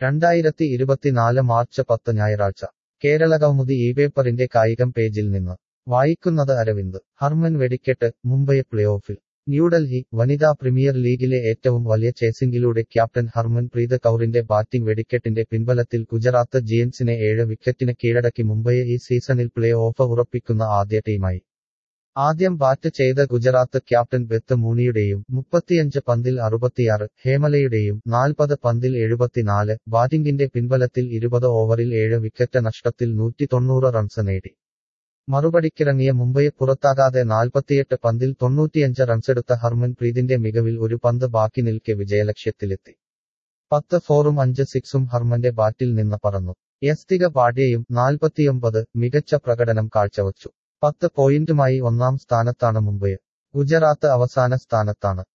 രണ്ടായിരത്തി ഇരുപത്തിനാല് മാർച്ച് പത്ത് ഞായറാഴ്ച കേരളകൗമുദി ഈ പേപ്പറിന്റെ കായികം പേജിൽ നിന്ന് വായിക്കുന്നത് അരവിന്ദ് ഹർമൻ വെടിക്കെട്ട് മുംബൈ പ്ലേ ഓഫിൽ ന്യൂഡൽഹി വനിതാ പ്രീമിയർ ലീഗിലെ ഏറ്റവും വലിയ ചേസിംഗിലൂടെ ക്യാപ്റ്റൻ ഹർമൻ പ്രീത് കൗറിന്റെ ബാറ്റിംഗ് വെടിക്കെട്ടിന്റെ പിൻബലത്തിൽ ഗുജറാത്ത് ജിയൻസിനെ ഏഴ് വിക്കറ്റിന് കീഴടക്കി മുംബൈയെ ഈ സീസണിൽ പ്ലേ ഓഫ് ഉറപ്പിക്കുന്ന ആദ്യ ടീമായി ആദ്യം ബാറ്റ് ചെയ്ത ഗുജറാത്ത് ക്യാപ്റ്റൻ ബെത്ത് മൂണിയുടെയും മുപ്പത്തിയഞ്ച് പന്തിൽ അറുപത്തിയാറ് ഹേമലയുടെയും നാൽപ്പത് പന്തിൽ എഴുപത്തിനാല് ബാറ്റിംഗിന്റെ പിൻബലത്തിൽ ഇരുപത് ഓവറിൽ ഏഴ് വിക്കറ്റ് നഷ്ടത്തിൽ നൂറ്റി തൊണ്ണൂറ് റൺസ് നേടി മറുപടിക്കിറങ്ങിയ മുംബൈയെ പുറത്താകാതെ നാൽപ്പത്തിയെട്ട് പന്തിൽ തൊണ്ണൂറ്റിയഞ്ച് റൺസെടുത്ത ഹർമൻ പ്രീതിന്റെ മികവിൽ ഒരു പന്ത് ബാക്കി നിൽക്കെ വിജയലക്ഷ്യത്തിലെത്തി പത്ത് ഫോറും അഞ്ച് സിക്സും ഹർമന്റെ ബാറ്റിൽ നിന്ന് പറന്നു യസ്തിക പാട്യയും നാൽപ്പത്തിയൊമ്പത് മികച്ച പ്രകടനം കാഴ്ചവച്ചു പത്ത് പോയിന്റുമായി ഒന്നാം സ്ഥാനത്താണ് മുംബൈ ഗുജറാത്ത് അവസാന സ്ഥാനത്താണ്